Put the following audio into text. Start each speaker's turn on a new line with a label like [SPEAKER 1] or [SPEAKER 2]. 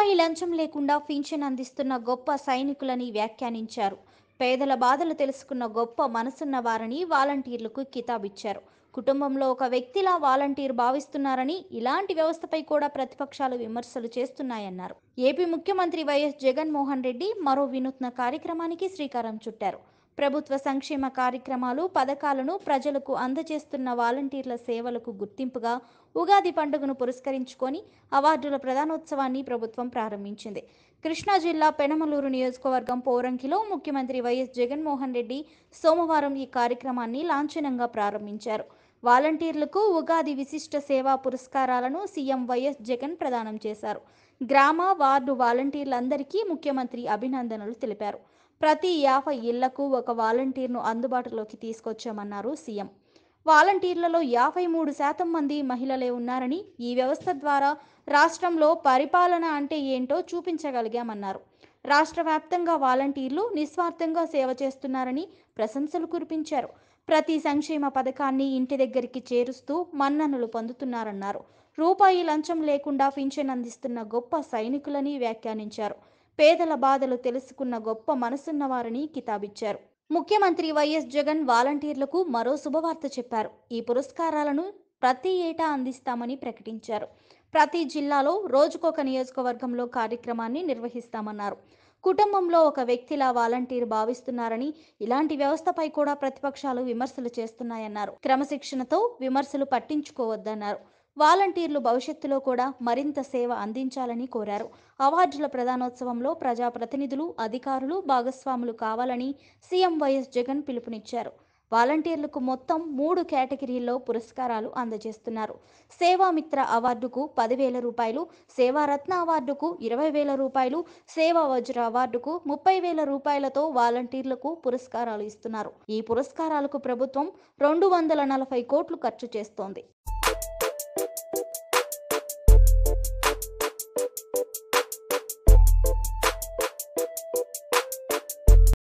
[SPEAKER 1] రూపాయి లంచం లేకుండా పింఛన్ అందిస్తున్న గొప్ప సైనికులని వ్యాఖ్యానించారు పేదల బాధలు తెలుసుకున్న గొప్ప మనసున్న వారని వాలంటీర్లకు కితాబిచ్చారు కుటుంబంలో ఒక వ్యక్తిలా వాలంటీర్ భావిస్తున్నారని ఇలాంటి వ్యవస్థపై కూడా ప్రతిపక్షాలు విమర్శలు చేస్తున్నాయన్నారు ఏపీ ముఖ్యమంత్రి వైఎస్ జగన్మోహన్ రెడ్డి మరో వినూత్న కార్యక్రమానికి శ్రీకారం చుట్టారు ప్రభుత్వ సంక్షేమ కార్యక్రమాలు పథకాలను ప్రజలకు అందజేస్తున్న వాలంటీర్ల సేవలకు గుర్తింపుగా ఉగాది పండుగను పురస్కరించుకొని అవార్డుల ప్రధానోత్సవాన్ని ప్రభుత్వం ప్రారంభించింది కృష్ణా జిల్లా పెనమలూరు నియోజకవర్గం పోరంకిలో ముఖ్యమంత్రి వైఎస్ జగన్మోహన్ రెడ్డి సోమవారం ఈ కార్యక్రమాన్ని లాంఛనంగా ప్రారంభించారు వాలంటీర్లకు ఉగాది విశిష్ట సేవా పురస్కారాలను సీఎం వైఎస్ జగన్ ప్రదానం చేశారు గ్రామ వార్డు వాలంటీర్లందరికీ ముఖ్యమంత్రి అభినందనలు తెలిపారు ప్రతి యాభై ఇళ్లకు ఒక వాలంటీర్ను అందుబాటులోకి తీసుకొచ్చామన్నారు సీఎం వాలంటీర్లలో యాభై మూడు శాతం మంది మహిళలే ఉన్నారని ఈ వ్యవస్థ ద్వారా రాష్ట్రంలో పరిపాలన అంటే ఏంటో చూపించగలిగామన్నారు రాష్ట్ర వ్యాప్తంగా వాలంటీర్లు నిస్వార్థంగా సేవ చేస్తున్నారని ప్రశంసలు కురిపించారు ప్రతి సంక్షేమ పథకాన్ని ఇంటి దగ్గరికి చేరుస్తూ మన్ననలు పొందుతున్నారన్నారు రూపాయి లంచం లేకుండా పింఛన్ అందిస్తున్న గొప్ప సైనికులని వ్యాఖ్యానించారు పేదల బాధలు తెలుసుకున్న గొప్ప మనసున్న వారిని కితాబిచ్చారు ముఖ్యమంత్రి వైఎస్ జగన్ వాలంటీర్లకు మరో శుభవార్త చెప్పారు ఈ పురస్కారాలను ప్రతి ఏటా అందిస్తామని ప్రకటించారు ప్రతి జిల్లాలో రోజుకొక నియోజకవర్గంలో కార్యక్రమాన్ని నిర్వహిస్తామన్నారు కుటుంబంలో ఒక వ్యక్తిలా వాలంటీర్ భావిస్తున్నారని ఇలాంటి వ్యవస్థపై కూడా ప్రతిపక్షాలు విమర్శలు చేస్తున్నాయన్నారు క్రమశిక్షణతో విమర్శలు పట్టించుకోవద్దన్నారు వాలంటీర్లు భవిష్యత్తులో కూడా మరింత సేవ అందించాలని కోరారు అవార్డుల ప్రధానోత్సవంలో ప్రజాప్రతినిధులు అధికారులు భాగస్వాములు కావాలని సీఎం వైఎస్ జగన్ పిలుపునిచ్చారు వాలంటీర్లకు మొత్తం మూడు కేటగిరీల్లో పురస్కారాలు అందజేస్తున్నారు సేవామిత్ర అవార్డుకు పదివేల రూపాయలు సేవారత్న అవార్డుకు ఇరవై వేల రూపాయలు సేవా వజ్ర అవార్డుకు ముప్పై వేల రూపాయలతో వాలంటీర్లకు పురస్కారాలు ఇస్తున్నారు ఈ పురస్కారాలకు ప్రభుత్వం రెండు వందల నలభై కోట్లు ఖర్చు చేస్తోంది